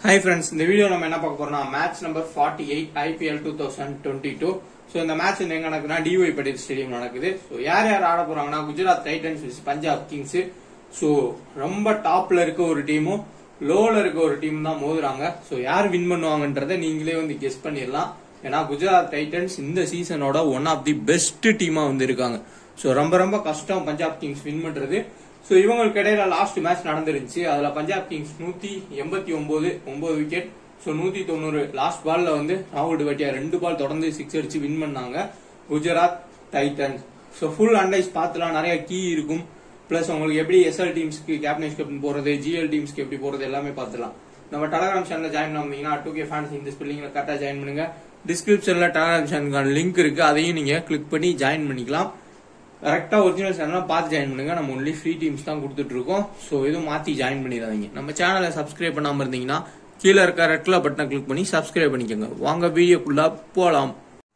hi friends இந்த video நம்ம என்ன பார்க்க போறோம்னா match number forty eight IPL two thousand twenty two so இந்த மேட்ச் எங்க நடக்குதுன்னா டிஒய் பட்டேல் ஸ்டேடியம் நடக்குது ஸோ யார் யார் ஆட போறாங்கன்னா Gujarat Titans vs Punjab Kings so ரொம்ப டாப்ல இருக்க ஒரு டீமும் லோல இருக்க ஒரு டீம் தான் மோதுறாங்க ஸோ யார் வின் பண்ணுவாங்கன்றதை நீங்களே வந்து கெஸ் பண்ணிடலாம் ஏன்னா குஜராத் டைட்டன்ஸ் இந்த சீசனோட ஒன் ஆஃப் தி பெஸ்ட் டீமா வந்து இருக்காங்க ஸோ ரொம்ப ரொம்ப கஷ்டம் பஞ்சாப் கிங்ஸ் வின் பண்றது ஸோ இவங்களுக்கு இடையில லாஸ்ட் மேட்ச் நடந்துருந்துச்சு அதுல பஞ்சாப் கிங்ஸ் நூத்தி எண்பத்தி ஒன்பது ஒன்பது விக்கெட் ஸோ நூத்தி தொண்ணூறு லாஸ்ட் பால்ல வந்து ராகுல் டிவாட்டியா ரெண்டு பால் தொடர்ந்து சிக்ஸ் அடிச்சு வின் பண்ணாங்க குஜராத் டைட்டன்ஸ் ஸோ ஃபுல் அண்டைஸ் பார்த்துலாம் நிறைய கீ இருக்கும் பிளஸ் உங்களுக்கு எப்படி எஸ்எல் டீம்ஸ்க்கு கேப்டன்ஸ் கேப்டன் போறது ஜிஎல் டீம்ஸ்க்கு எப்படி போறது எல்லாமே பார்த்துலாம் நம்ம டெலகிராம் சேனல் ஜாயின் பண்ணீங்கன்னா டூ கே ஃபேன்ஸ் இந்த ஸ்பெல்லிங்ல கரெக்டாக ஜாயின் பண்ணுங்க டிஸ்கிரிப்ஷன்ல டெலகிராம் சேனலுக்கான லிங்க் இருக்கு அதையும் நீங்க கிளிக் பண்ணி ஜாயின் பண்ணிக்கலாம் கரெக்டா ஒரிஜினல் சேனல் பார்த்து ஜாயின் பண்ணுங்க நம்ம ஒன்லி ஃப்ரீ டீம்ஸ் தான் கொடுத்துட்டு இருக்கோம் ஸோ எதுவும் மாத்தி ஜாயின் பண்ணிடாதீங்க நம்ம சேனலை சப்ஸ்கிரைப் பண்ணாம இருந்தீங்கன்னா கீழே இருக்க ரெட் கலர் பட்டனை கிளிக் பண்ணி சப்ஸ்கிரைப் பண்ணிக்கோங்க வாங்க வீடியோக்குள்ள போலாம்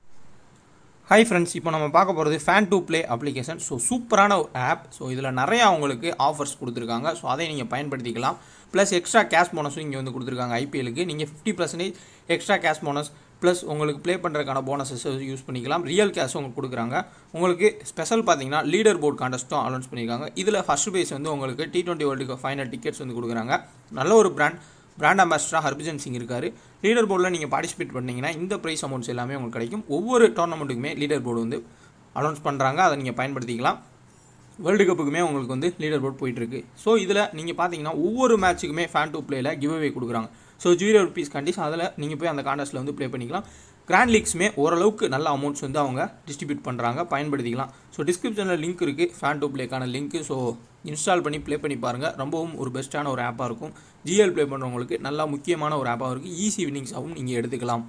ஹாய் ஃப்ரெண்ட்ஸ் இப்போ நம்ம பார்க்க போகிறது fan to play application so சூப்பரான ஒரு ஆப் ஸோ இதில் நிறையா உங்களுக்கு ஆஃபர்ஸ் கொடுத்துருக்காங்க ஸோ அதை நீங்கள் பயன்படுத்திக்கலாம் ப்ளஸ் எக்ஸ்ட்ரா கேஷ் போனஸும் இங்கே வந்து கொடுத்துருக்காங்க ஐபிஎலுக்கு நீங்கள் fifty percentage extra cash bonus plus உங்களுக்கு ப்ளே பண்ணுறதுக்கான போனஸஸ் யூஸ் பண்ணிக்கலாம் ரியல் கேஷும் உங்களுக்கு கொடுக்குறாங்க உங்களுக்கு ஸ்பெஷல் பார்த்தீங்கன்னா லீடர் போர்ட் கான்டெஸ்ட்டும் அனௌன்ஸ் பண்ணியிருக்காங்க இதில் ஃபர்ஸ்ட் பேஸ் வந்து உங்களுக்கு T twenty world cup final tickets வந்து கொடுக்குறாங்க நல்ல ஒரு பிராண்ட் பிராண்ட் அம்பாசிடராக ஹர்பஜன் சிங் இருக்காரு லீடர் போர்டில் நீங்கள் பார்ட்டிசிபேட் பண்ணீங்கன்னா இந்த ப்ரைஸ் அமௌண்ட்ஸ் எல்லாமே உங்களுக்கு கிடைக்கும் ஒவ்வொரு டோர்னமெண்ட்டுக்குமே லீடர் போர்டு வந்து அனௌன்ஸ் பண்ணுறாங்க அதை நீங்கள் பயன்படுத்திக்கலாம் வேர்ல்டு கப்புக்குமே உங்களுக்கு வந்து லீடர் போர்ட் போயிட்டு இருக்கு ஸோ இதில் நீங்கள் பார்த்தீங்கன்னா ஒவ்வொரு மேட்ச்சுக்குமே ஃபேன் டூ பிளேயில் கிவ் அவே கொடுக்குறாங்க ஸோ ஜீரோ ருபீஸ் கண்டிஸ் அதில் நீங்கள் போய் அந்த கான்டெஸ்ட்டில் வந்து ப்ளே பண்ணிக்கலாம் கிராண்ட் லீக்ஸுமே ஓரளவுக்கு நல்ல அமௌண்ட்ஸ் வந்து அவங்க டிஸ்ட்ரிபியூட் பண்ணுறாங்க பயன்படுத்திக்கலாம் ஸோ டிஸ்கிரிப்ஷனில் லிங்க் இருக்குது ஃபேன் டூ ப்ளேக்கான லிங்க் ஸோ இன்ஸ்டால் பண்ணி ப்ளே பண்ணி பாருங்கள் ரொம்பவும் ஒரு பெஸ்ட்டான ஒரு ஆப்பாக இருக்கும் ஜிஎல் ப்ளே பண்ணுறவங்களுக்கு நல்லா முக்கியமான ஒரு ஆப்பாக இருக்குது ஈஸி வின்னிங்ஸாகவும் நீங்கள் எடுத்துக்கலாம்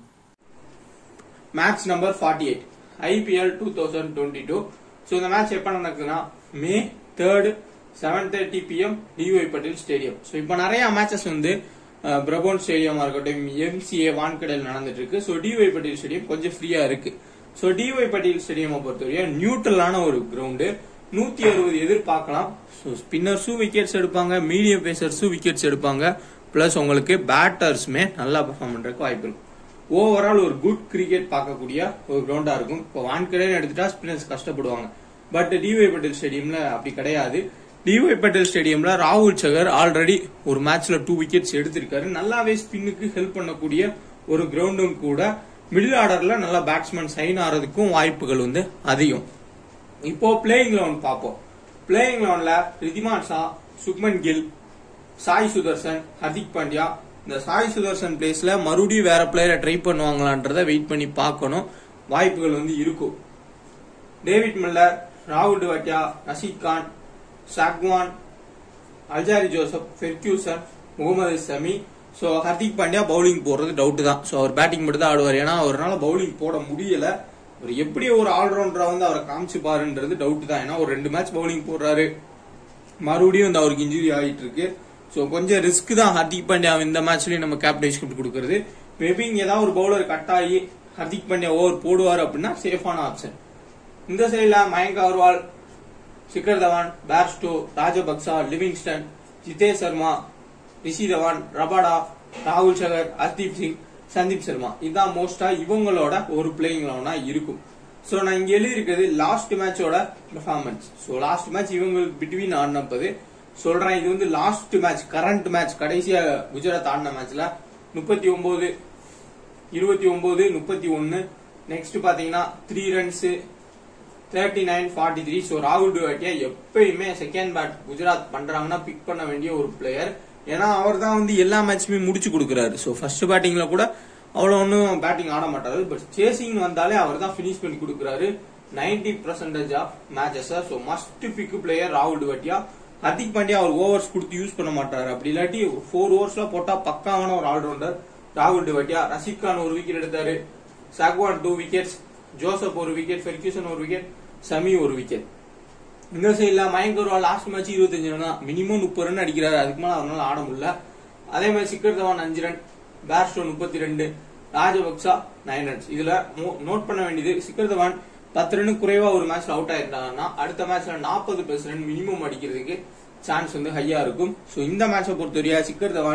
match number forty eight IPL two thousand twenty two so இந்த மேட்ச் எப்போ நடக்குதுன்னா May third seven thirty PM DY Patil stadium so இப்போ நிறைய மேட்சஸ் வந்து பிரபோன் ஸ்டேடியமா இருக்கட்டும் எம்சிஏ வான்கடையில் நடந்துட்டு இருக்கு ஸோ டிஒய் பட்டேல் ஸ்டேடியம் கொஞ்சம் ஃப்ரீயா இருக்கு ஸோ டிஒய் பட்டேல் ஸ்டேடியம் பொறுத்தவரையும் நியூட்ரலான ஒரு கிரவுண்டு நூத்தி அறுபது எதிர்பார்க்கலாம் ஸோ ஸ்பின்னர்ஸும் விக்கெட்ஸ் எடுப்பாங்க மீடியம் பேசர்ஸும் விக்கெட்ஸ் எடுப்பாங்க பிளஸ் உங்களுக்கு பேட்டர்ஸுமே நல்லா பெர்ஃபார்ம் பண்றதுக்கு வாய்ப்பு இருக்கும் ஓவரால் ஒரு குட் கிரிக்கெட் பார்க்கக்கூடிய ஒரு கிரவுண்டா இருக்கும் இப்போ வான்கடைன்னு எடுத்துட்டா ஸ்பின்னர்ஸ் கஷ்டப்படுவாங்க பட் டிஒய் பட்டேல் ஸ்டேடியம்ல அப்படி கிடையாது டிஒய் பட்டேல் ஸ்டேடியம்ல ராகுல் சகர் ஆல்ரெடி ஒரு மேட்ச்ல டூ விக்கெட்ஸ் எடுத்திருக்காரு நல்லாவே ஸ்பின்னுக்கு ஹெல்ப் பண்ணக்கூடிய ஒரு கிரவுண்டும் கூட மிடில் ஆர்டர்ல நல்லா பேட்ஸ்மேன் சைன் ஆறதுக்கும் வாய்ப்புகள் வந்து அதிகம் இப்போ பிளேயிங் லெவன் பார்ப்போம் பிளேயிங் லெவன்ல ரிதிமான் ஷா சுக்மன் கில் சாய் சுதர்சன் ஹர்திக் பாண்டியா இந்த சாய் சுதர்சன் பிளேஸ்ல மறுபடியும் வேற பிளேயரை ட்ரை பண்ணுவாங்களான்றத வெயிட் பண்ணி பார்க்கணும் வாய்ப்புகள் வந்து இருக்கும் டேவிட் மில்லர் ராகுல் Tewatia Rashid Khan Sangwan Alzarri Joseph Ferguson Mohammed Shami so Hardik Pandya bowling போடுறது டவுட் தான் ஸோ அவர் பேட்டிங் மட்டும் தான் ஆடுவார் ஏன்னா அவரால் பவுலிங் போட முடியல அவர் எப்படி ஒரு ஆல்ரவுண்டரா வந்து அவரை காமிச்சு பாருன்றது டவுட் தான் ஏன்னா ஒரு ரெண்டு மேட்ச் பவுலிங் போடுறாரு மறுபடியும் வந்து அவருக்கு இன்ஜுரி ஆகிட்டு இருக்கு ஸோ கொஞ்சம் ரிஸ்க் தான் ஹர்திக் பாண்டியா இந்த மேட்ச்லயும் நம்ம கேப்டன் ஸ்கிரிப்ட் கொடுக்கறது மேபி இங்க ஏதாவது ஒரு பவுலர் கட் ஆகி ஹர்திக் பாண்டியா ஓவர் போடுவார் அப்படின்னா சேஃபான ஆப்ஷன் இந்த சைட்ல Mayank Agarwal Shikhar Dhawan Bairstow Rajapaksa Livingstone Jitesh Sharma Rishi Dhawan Rabada ராகுல் சகர் ஹர்தீப் சிங் சந்தீப் சர்மா இதுதான் மோஸ்டா இவங்களோட ஒரு பிளேயிங் லெவனா இருக்கும் சோ நான் இங்க எழுதியிருக்கிறது லாஸ்ட் மேட்சோட பெர்ஃபார்மன்ஸ் சோ லாஸ்ட் மேட்ச் இவங்களுக்கு பிட்வீன் ஆடினப்பது சொல்றேன் இது வந்து லாஸ்ட் மேட்ச் கரண்ட் மேட்ச் கடைசியா குஜராத் ஆடின மேட்ச்ல முப்பத்தி ஒன்பது இருபத்தி ஒன்பது முப்பத்தி ஒன்னு நெக்ஸ்ட் பாத்தீங்கன்னா three runs thirty nine forty three so ராகுல் டிவாட்டியா எப்பயுமே செகண்ட் பேட் குஜராத் பண்றாங்கன்னா பிக் பண்ண வேண்டிய ஒரு பிளேயர் ஏன்னா அவர் தான் வந்து எல்லா மேட்சுமே முடிச்சு கொடுக்குறாரு ஸோ ஃபர்ஸ்ட் பேட்டிங்ல கூட அவ்வளோ ஒன்றும் பேட்டிங் ஆட மாட்டாரு பட் சேசிங் வந்தாலே அவர் தான் ஃபினிஷ் பண்ணி கொடுக்குறாரு ninety percentage of matches so must pick player ராகுல் டிவாட்டியா ஹர்திக் பாண்டியா அவர் ஓவர்ஸ் கொடுத்து யூஸ் பண்ண மாட்டாரு அப்படி இல்லாட்டி ஃபோர் ஓவர்ஸ்ல போட்டா பக்காவான ஒரு ஆல்ரவுண்டர் ராகுல் டிவாட்டியா ரஷீத் கான் ஒரு விக்கெட் எடுத்தாரு சாக்வான் டூ விக்கெட்ஸ் ஜோசப் ஒரு விக்கெட் ஃபெர்கியூசன் ஒரு விக்கெட் சமி ஒரு விக்கெட் இந்த சைட்ல மயங்க் அகர்வால் லாஸ்ட் மேட்ச் இருபத்தஞ்சு ரன் தான் மினிமம் முப்பது ரன் அடிக்கிறாரு அதுக்கு மேல அவரால் ஆட முடியல அதே மாதிரி சிக்கர் தவான் அஞ்சு ரன் பேர்ஸ்டோ முப்பத்தி ரெண்டு ராஜபக்சா நைன் ரன்ஸ் இதுல நோட் பண்ண வேண்டியது சிக்கர் தவான் பத்து ரன் குறைவா ஒரு மேட்ச்ல அவுட் ஆயிருந்தாங்கன்னா அடுத்த மேட்ச்ல நாற்பது பிளஸ் ரன் மினிமம் அடிக்கிறதுக்கு சான்ஸ் வந்து ஹையா இருக்கும் சோ இந்த மேட்சை பொறுத்தவரையா சிக்கர் தவான்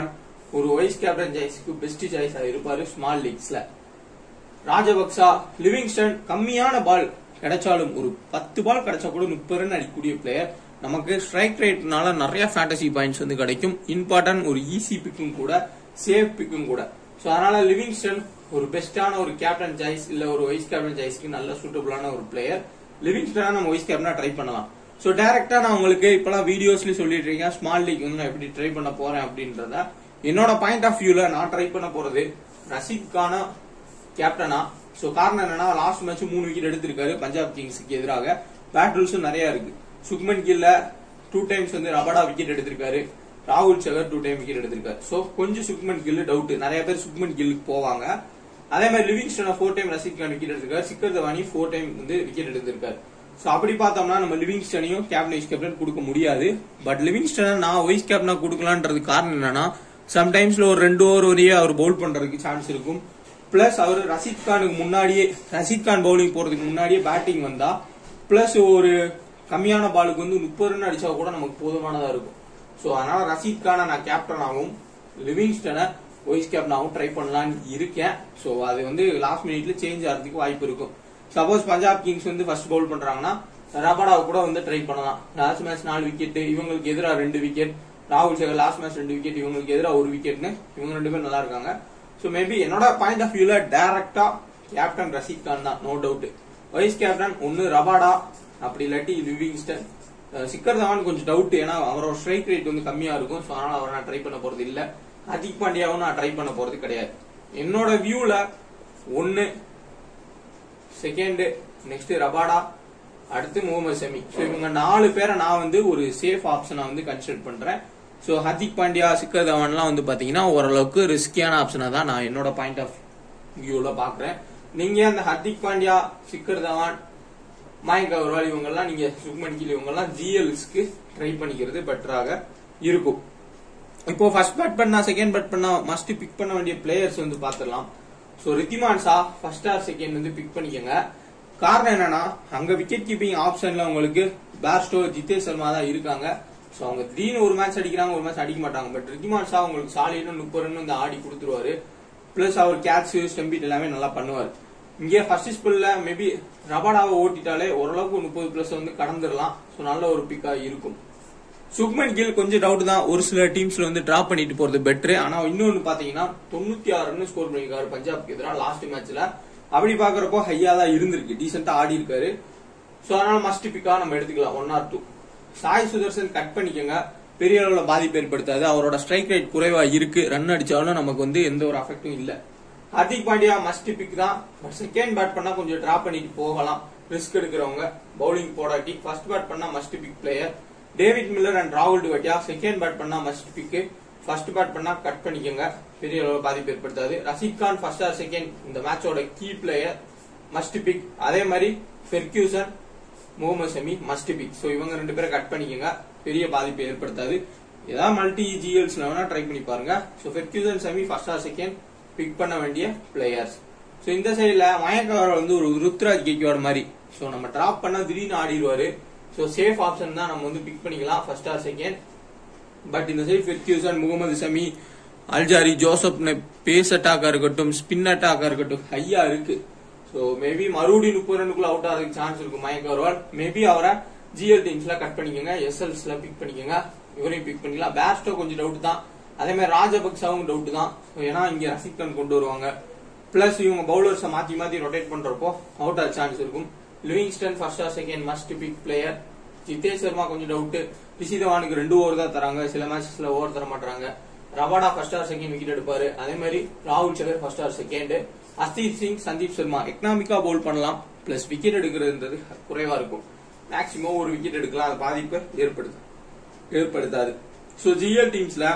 ஒரு வைஸ் கேப்டன் சாய்ஸ்க்கு பெஸ்ட் சாய்ஸா இருப்பாரு ஸ்மால் லீக்ஸ்ல ராஜபக்சா லிவிங்ஸ்டன் கம்மியான பால் கிடைச்சாலும் ஒரு பத்து பால் கிடைச்சா கூட முப்பது ரன் அடிக்கக்கூடிய பிளேயர் நமக்கு ஸ்ட்ரைக் ரேட்னால நிறைய ஃபேண்டசி பாயிண்ட்ஸ் வந்து கிடைக்கும் இம்பார்ட்டன்ட் ஒரு ஈஸி பிக்கும் கூட சேஃப் பிக்கும் கூட ஸோ அதனால லிவிங்ஸ்டன் ஒரு பெஸ்டான ஒரு கேப்டன் சாய்ஸ் இல்ல ஒரு வைஸ் கேப்டன் சாய்ஸ்க்கு நல்ல சூட்டபிளான ஒரு பிளேயர் லிவிங்ஸ்டனா நம்ம வைஸ் கேப்டனா ட்ரை பண்ணலாம் ஸோ டைரக்டா நான் உங்களுக்கு இப்பெல்லாம் வீடியோஸ்லயும் சொல்லிட்டு இருக்கேன் ஸ்மால் லீக் வந்து நான் எப்படி ட்ரை பண்ண போறேன் அப்படின்றத என்னோட பாயிண்ட் ஆஃப் வியூல நான் ட்ரை பண்ண போறது ரஷீத்கான கேப்டனா சோ காரணம் என்னன்னா லாஸ்ட் மேட்ச் மூணு விக்கெட் எடுத்திருக்காரு பஞ்சாப் கிங்ஸ்க்கு எதிராக பேட் ரூல்ஸும் நிறைய இருக்கு சுக்மன் கில்ல டூ டைம்ஸ் வந்து ரபடா விக்கெட் எடுத்திருக்காரு ராகுல் சகர் டூ டைம் விக்கெட் எடுத்திருக்காரு சோ கொஞ்சம் சுக்மன் கில் டவுட் நிறைய பேர் சுக்மன் கில்லுக்கு போவாங்க அதே மாதிரி லிவிங்ஸ்டனை four time Rashid Khan wicket எடுத்திருக்காரு சிக்கர் தவானி ஃபோர் டைம் வந்து விக்கெட் எடுத்திருக்காரு சோ அப்படி பார்த்தோம்னா நம்ம லிவிங்ஸ்டனையும் கேப்டன் வைஸ் கேப்டன் கொடுக்க முடியாது பட் லிவிங்ஸ்டனை நான் வைஸ் கேப்டனா கொடுக்கலான்றது காரணம் என்னன்னா சம்டைம்ஸ்ல ஒரு ரெண்டு ஓவர் வரையே அவர் பவுல் பண்றதுக்கு சான்ஸ் இருக்கும் பிளஸ் அவர் ரஷீத் கானுக்கு முன்னாடியே ரஷீத் கான் பவுலிங் போறதுக்கு முன்னாடியே பேட்டிங் வந்தா பிளஸ் ஒரு கம்மியான பாலுக்கு வந்து முப்பது ரன் அடிச்சா கூட நமக்கு போதுமானதா இருக்கும் சோ அதனால ரஷீத் கானை நான் கேப்டனாகவும் லிவிங்ஸ்டனை வைஸ் கேப்டனாகவும் ட்ரை பண்ணலாம்னு இருக்கேன் சோ அது வந்து லாஸ்ட் மினிட்ல சேஞ்ச் ஆகிறதுக்கு வாய்ப்பு இருக்கும் சப்போஸ் பஞ்சாப் கிங்ஸ் வந்து ஃபர்ஸ்ட் பவுல் பண்றாங்கன்னா ரபாடாவை கூட வந்து ட்ரை பண்ணலாம் லாஸ்ட் மேட்ச் நாலு விக்கெட் இவங்களுக்கு எதிராக ரெண்டு விக்கெட் ராகுல் சேகர் லாஸ்ட் மேட்ச் ரெண்டு விக்கெட் இவங்களுக்கு எதிராக ஒரு விக்கெட்னு இவங்க ரெண்டு பேரும் நல்லா இருக்காங்க சோ மேபி என்னோட பாயிண்ட் ஆஃப் வியூல டைரக்டா கேப்டன் ரஷீத் கான் தான் நோ டவுட் வைஸ் கேப்டன் ஒன்னு ரபாடா அப்படி இல்லாட்டி லிவிங்ஸ்டன் அஹ் சிக்கர் தவான் கொஞ்சம் டவுட் ஏன்னா அவரோட ஸ்ட்ரைக் ரேட் வந்து கம்மியா இருக்கும் சோ அதனால அவரை நான் ட்ரை பண்ண போறது இல்ல ஹர்திக் பாண்டியாவும் நான் ட்ரை பண்ண போறது கிடையாது என்னோட வியூல ஒன்னு செகண்ட் நெக்ஸ்ட் ரபாடா அடுத்து முகமது ஷமி சோ இவங்க நாலு பேரை நான் வந்து ஒரு சேஃப் ஆப்ஷனா வந்து கன்சிடர் பண்றேன் சோ ஹர்திக் பாண்டியா சிக்கர் தவான்லாம் வந்து பாத்தீங்கன்னா ஓரளவுக்கு ரிஸ்கியான ஆப்ஷனா தான் நான் என்னோட பாயிண்ட் ஆஃப் வியூல பாக்குறேன் நீங்க அந்த ஹர்திக் பாண்டியா சிக்கர் தவான் மயங்க் அகர்வால் இவங்க எல்லாம் நீங்க சுக்மன் கில் இவங்க எல்லாம் ஜிஎல்ஸ்க்கு ட்ரை பண்ணிக்கிறது பெட்டராக இருக்கும் இப்போ ஃபர்ஸ்ட் பேட் பண்ணா செகண்ட் பேட் பண்ணா மஸ்ட் பிக் பண்ண வேண்டிய பிளேயர்ஸ் வந்து பாத்துடலாம் so Wriddhiman Saha first or second வந்து பிக் பண்ணிக்கோங்க காரணம் என்னன்னா அங்க விக்கெட் கீப்பிங் ஆப்ஷன்ல உங்களுக்கு பேர்ஸ்டோ ஜித்தேஷ் சர்மா தான் இருக்காங்க சோ அவங்க திடீர்னு ஒரு மேட்ச் அடிக்கிறாங்க ஒரு மேட்ச் அடிக்க மாட்டாங்க பட் ரித்திமான் ஷா உங்களுக்கு சாலின்னு முப்பது ரன் வந்து ஆடி கொடுத்துருவாரு பிளஸ் அவர் கேட்ச் ஸ்டெம்பிட் எல்லாமே நல்லா பண்ணுவார் இங்கே ஃபர்ஸ்ட் ஸ்பெல்ல மேபி ரபாடாவை ஓட்டிட்டாலே ஓரளவுக்கு முப்பது பிளஸ் வந்து கடந்துடலாம் ஸோ நல்ல ஒரு பிக்கா இருக்கும் சுக்மன் கில் கொஞ்சம் டவுட் தான் ஒரு சில டீம்ஸ்ல வந்து டிராப் பண்ணிட்டு போறது பெட்ரு ஆனா இன்னொன்னு பாத்தீங்கன்னா தொண்ணூத்தி ஆறு ரன் ஸ்கோர் பண்ணிருக்காரு பஞ்சாப்க்கு எதிராக லாஸ்ட் மேட்ச்ல அப்படி பாக்குறப்போ ஹையா தான் இருந்திருக்கு டீசெண்டா ஆடி இருக்காரு சோ அதனால மஸ்ட் பிக்கா நம்ம எடுத்துக்கலாம் one or two Sai Sudharsan cut பண்ணிக்கோங்க பெரிய அளவுல பாதிப்பு ஏற்படுத்தாது அவரோட ஸ்ட்ரைக் ரேட் குறைவா இருக்கு ரன் அடிச்சாலும் நமக்கு வந்து எந்த ஒரு அஃபெக்டும் இல்ல ஹர்திக் பாண்டியா மஸ்ட் பிக் தான் செகண்ட் பேட் பண்ணா கொஞ்சம் டிராப் பண்ணிட்டு போகலாம் ரிஸ்க் எடுக்கிறவங்க பவுலிங் போடாட்டி ஃபர்ஸ்ட் பேட் பண்ணா must pick player David Miller and ராகுல் டுவட்டியா செகண்ட் பேட் பண்ணா மஸ்ட் பிக் ஃபர்ஸ்ட் பேட் பண்ணா கட் பண்ணிக்கோங்க பெரிய அளவு பாதிப்பு ஏற்படுத்தாது Rashid Khan first or second இந்த மேட்சோட கீ பிளேயர் மஸ்ட் பிக் அதே மாதிரி Ferguson Mohammed Shami must pick so இவங்க ரெண்டு பேரை கட் பண்ணிக்கோங்க பெரிய பாதிப்பு ஏற்படுத்தாது ஏதாவது மல்டி ஜிஎல்ஸ்ல வேணா ட்ரை பண்ணி பாருங்க so Ferguson Shami first or second pick பண்ண வேண்டிய பிளேயர்ஸ் ஸோ இந்த சைடில் மயக்க வந்து ஒரு ருத்ராஜ் கேக்வாட் மாதிரி ஸோ நம்ம டிராப் பண்ணா திடீர்னு ஆடிடுவாரு ஸோ சேஃப் ஆப்ஷன் தான் நம்ம வந்து பிக் பண்ணிக்கலாம் ஃபர்ஸ்ட் ஆர் செகண்ட் பட் இந்த side Ferguson Mohammed Shami Alzarri Joseph pace அட்டாக்கா இருக்கட்டும் ஸ்பின் அட்டாக்கா இருக்கட்டும் ஹையா இருக்கு ஸோ மேபி மறுபடியும் முப்பது ரன்னுக்குள்ள அவுட் ஆகிறதுக்கு சான்ஸ் இருக்கும் மயக்க அகர்வால் மேபி அவரை ஜிஎல் டீம்ஸ்ல கட் பண்ணிக்கோங்க எஸ்எல்ஸ்ல பிக் பண்ணிக்கோங்க இவரையும் பிக் பண்ணிக்கலாம் பேஸ்டோ கொஞ்சம் டவுட் தான் அதே மாதிரி ராஜபக்சாவும் டவுட் தான் So, ஏன்னா இங்க ரசிக் கான் கொண்டு வருவாங்க பிளஸ் இவங்க பவுலர்ஸை மாத்தி மாத்தி ரொட்டேட் பண்றப்போ அவுட் ஆக சான்ஸ் இருக்கும் Livingstone first or second must pick player Jitesh Sharma கொஞ்சம் டவுட் ரிஷி தவானுக்கு ரெண்டு ஓவர் தான் தராங்க சில மேட்சஸ்ல ஓவர் தர மாட்டாங்க Rabada first or second wicket எடுப்பாரு அதே மாதிரி ராகுல் Chahar first or second Arshdeep Singh Sandeep Sharma எக்கனாமிக்கா பவுல் பண்ணலாம் பிளஸ் விக்கெட் எடுக்கிறதுன்றது குறைவா இருக்கும் மேக்சிமம் ஒரு விக்கெட் எடுக்கலாம் அது பாதிப்பை ஏற்படுத்து ஏற்படுத்தாது ஸோ ஜிஎல் டீம்ஸ்ல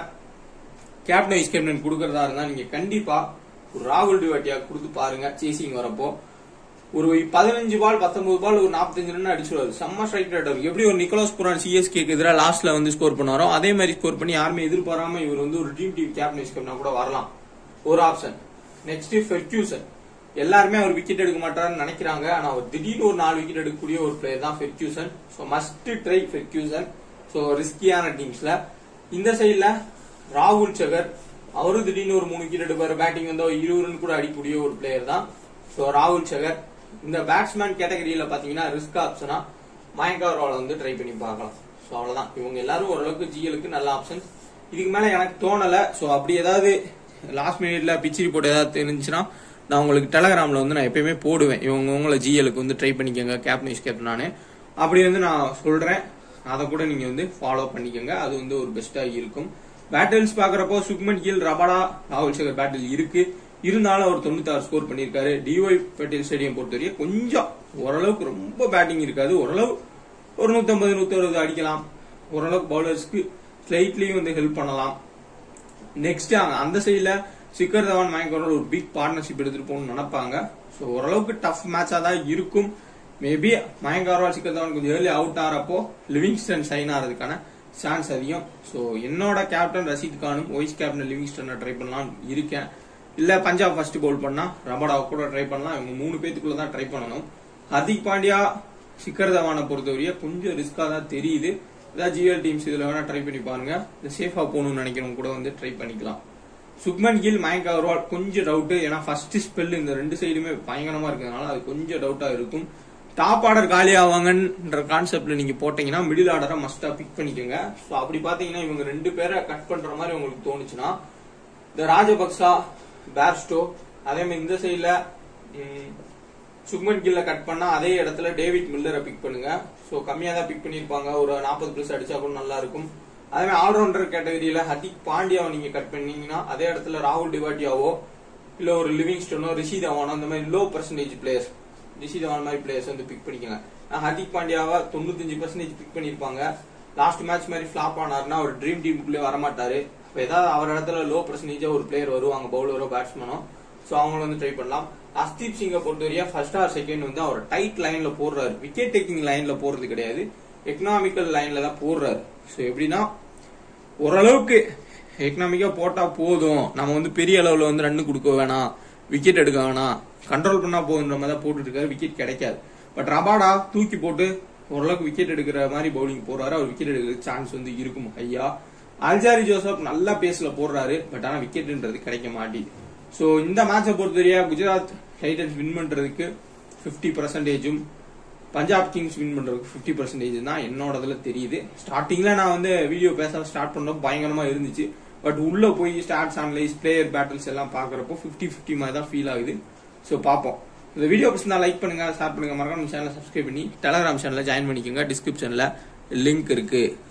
கேப்டன் வைஸ் கேப்டன் கொடுக்கறதா இருந்தா நீங்க கண்டிப்பா ஒரு ராகுல் டிவாட்டியா கொடுத்து பாருங்க சேசிங் வரப்போ ஒரு பதினஞ்சு பால் பத்தொன்பது பால் ஒரு நாற்பத்தஞ்சு ரன் அடிச்சுடுவாரு செம்ம ஸ்ட்ரைக் ரேட் இருக்கு எப்படி ஒரு நிக்கோலஸ் புரான் சிஎஸ்கேக்கு எதிராக லாஸ்ட்ல வந்து ஸ்கோர் பண்ணாரோ அதே மாதிரி ஸ்கோர் பண்ணி யாருமே எதிர்பாராம இவர் வந்து ஒரு டீம் டீம் கேப்டன் வைஸ் கேப்டனா கூட வரலாம் ஒரு ஆப்ஷன் நெக்ஸ்ட் ஃபெர்கியூசன் எல்லாருமே அவர் விக்கெட் எடுக்க மாட்டாருன்னு நினைக்கிறாங்க ஆனா அவர் திடீர்னு ஒரு நாலு விக்கெட் எடுக்கக்கூடிய ஒரு பிளேயர் தான் Ferguson so must try Ferguson so ரிஸ்கியான டீம்ஸ்ல இந்த சைட்ல ராகுல் சகர் அவரும் திடீர்னு ஒரு மூணு விக்கெட் எடுப்பாரு பேட்டிங் வந்து இருபது ரன் கூட அடிக்கக்கூடிய ஒரு பிளேயர் தான் சோ ராகுல் சகர் இந்த பேட்ஸ்மேன் கேட்டகரியில பாத்தீங்கன்னா ரிஸ்க் ஆப்ஷனா மயங்க் அகர்வால் வந்து ட்ரை பண்ணி பார்க்கலாம் சோ அவ்வளவுதான் இவங்க எல்லாரும் ஓரளவுக்கு ஜிஎலுக்கு நல்ல ஆப்ஷன் இதுக்கு மேல எனக்கு தோணல சோ அப்படி ஏதாவது லாஸ்ட் மினிட்ல பிச் ரிப்போர்ட் ஏதாவது தெரிஞ்சுன்னா நான் உங்களுக்கு டெலகிராம்ல வந்து நான் எப்பயுமே போடுவேன் இவங்க உங்களை ஜிஎலுக்கு வந்து ட்ரை பண்ணிக்கோங்க கேப்டன் வைஸ் கேப்டன் நானு அப்படி வந்து நான் சொல்றேன் அதை கூட நீங்க வந்து ஃபாலோ பண்ணிக்கோங்க அது வந்து ஒரு பெஸ்டா இருக்கும் பேட்டில்ஸ் பாக்குறப்போ சுக்மன் கில் ரபாடா ராகுல் சேகர் பேட்டில் இருக்கு இருந்தாலும் அவர் தொண்ணூத்தாறு ஸ்கோர் பண்ணியிருக்காரு டிஒய் பட்டேல் ஸ்டேடியம் பொறுத்தவரைக்கும் கொஞ்சம் ஓரளவுக்கு ரொம்ப பேட்டிங் இருக்காது ஓரளவு ஒரு நூத்தம்பது நூத்தி அறுபது அடிக்கலாம் ஓரளவுக்கு பவுலர்ஸ்க்கு ஸ்லைட்லியும் வந்து ஹெல்ப் பண்ணலாம் நெக்ஸ்ட் அந்த சைடுல சிக்கர் தவான் மயங்கரோட ஒரு பிக் பார்ட்னர்ஷிப் எடுத்துட்டு போகணும்னு நினைப்பாங்க ஸோ ஓரளவுக்கு டஃப் மேட்சா தான் இருக்கும் மேபி மயங்கார்வால் சிக்கர் தவான் கொஞ்சம் early out ஆறப்போ Livingstone sign ஆறதுக்கான chance அதிகம் ஸோ என்னோட கேப்டன் ரஷீத் கானும் வைஸ் கேப்டன் லிவிங்ஸ்டனை ட்ரை பண்ணலாம் இருக்கேன் இல்ல பஞ்சாப் ஃபர்ஸ்ட் பவுல் பண்ணா ரபடாவை கூட ட்ரை பண்ணலாம் இவங்க மூணு பேத்துக்குள்ள தான் ட்ரை பண்ணணும் ஹர்திக் பாண்டியா சிக்கர் தவானை பொறுத்தவரைய கொஞ்சம் ரிஸ்கா தான் தெரியுது ஏதாவது ஜிஎல் டீம்ஸ் இதுல வேணா ட்ரை பண்ணி பாருங்க இந்த சேஃபா போகணும்னு நினைக்கிறவங்க கூட வந்து ட்ரை பண்ணிக்கலாம் சுக்மன் கில் மயங்க் அகர்வால் கொஞ்சம் டவுட் ஏன்னா ஃபர்ஸ்ட் ஸ்பெல் இந்த ரெண்டு சைடுமே பயங்கரமா இருக்கிறதுனால அது கொஞ்சம் டவுட்டா இருக்கும் டாப் ஆர்டர் காலி ஆவாங்கன்ற கான்செப்ட்ல நீங்க போட்டீங்கன்னா மிடில் ஆர்டரை மஸ்டா பிக் பண்ணிக்கோங்க சோ அப்படி பாத்தீங்கன்னா இவங்க ரெண்டு பேரை கட் பண்ற மாதிரி உங்களுக்கு தோணுச்சுன்னா இந்த ராஜபக்சா பேர்ஸ்டோ அதே மாதிரி இந்த சைடுல சுக்மன் கில்ல கட் பண்ணா அதே இடத்துல டேவிட் மில்லரை பிக் பண்ணுங்க சோ கம்மியா தான் பிக் பண்ணிருப்பாங்க ஒரு நாற்பது பிளஸ் அடிச்சா கூட நல்லா இருக்கும் அதே மாதிரி ஆல்ரவுண்டர் கேட்டகரியில ஹர்திக் பாண்டியாவை நீங்க கட் பண்ணீங்கன்னா அதே இடத்துல ராகுல் டிவாட்டியாவோ இல்ல ஒரு லிவிங்ஸ்டனோ ரிஷி தவானோ அந்த மாதிரி low percentage players Rishi Dhawan மாதிரி பிளேயர்ஸ் வந்து பிக் பண்ணிக்கோங்க நான் ஹர்திக் பாண்டியாவை தொண்ணூத்தஞ்சு பர்சன்டேஜ் பிக் பண்ணிருப்பாங்க லாஸ்ட் மேட்ச் மாதிரி ஃபிளாப் ஆனாருன்னா ஒரு ட்ரீம் டீமுக்குள்ளே வரமாட்டாரு இப்ப ஏதாவது அவர் இடத்துல லோ பர்சன்டேஜா ஒரு பிளேயர் வருவாங்க பவுலரோ பேட்ஸ்மேனோ சோ அவங்க வந்து ட்ரை பண்ணலாம் அஸ்தீப் சிங்கை பொறுத்தவரையா ஃபர்ஸ்ட் ஆர் செகண்ட் வந்து அவர் டைட் லைன்ல போடுறாரு விக்கெட் டேக்கிங் லைன்ல போறது கிடையாது எக்கனாமிக்கல் லைன்ல தான் போடுறாரு சோ எப்படின்னா ஓரளவுக்கு எக்கனாமிக்கா போட்டா போதும் நம்ம வந்து பெரிய அளவுல வந்து ரன் கொடுக்க வேணாம் விக்கெட் எடுக்க வேணாம் கண்ட்ரோல் பண்ணா போதுன்ற மாதிரி தான் போட்டுட்டு இருக்காரு விக்கெட் கிடைக்காது பட் ரபாடா தூக்கி போட்டு ஓரளவுக்கு விக்கெட் எடுக்கிற மாதிரி பவுலிங் போறாரு அவர் விக்கெட் எடுக்கிற சான்ஸ் வந்து இருக்கும் ஐயா அல்ஜாரி ஜோசப் நல்லா பேஸ்ல போடுறாரு பட் ஆனா விக்கெட்ன்றது கிடைக்க மாட்டேங்குது சோ இந்த மேட்சை பொறுத்தவரையா குஜராத் டைட்டன்ஸ் வின் பண்றதுக்கு பிப்டி பர்சன்டேஜும் பஞ்சாப் கிங்ஸ் வின் பண்றதுக்கு பிப்டி பர்சன்டேஜ் தான் என்னோட இதுல தெரியுது ஸ்டார்டிங்ல நான் வந்து வீடியோ பேச ஸ்டார்ட் பண்ண பயங்கரமா இருந்துச்சு பட் உள்ள போய் ஸ்டார்ட்ஸ் அனலைஸ் பிளேயர் பேட்டில்ஸ் எல்லாம் பாக்குறப்போ பிப்டி பிப்டி மாதிரி தான் ஃபீல் ஆகுது சோ பாப்போம் இந்த வீடியோ பிடிச்சிருந்தா லைக் பண்ணுங்க ஷேர் பண்ணுங்க மறக்காம சேனலை சப்ஸ்கிரைப் பண்ணி டெலகிராம் சேனல்ல ஜாயின் பண்ணிக்கோங்க டிஸ்கிரிப்ஷன்ல லிங்க் இருக்கு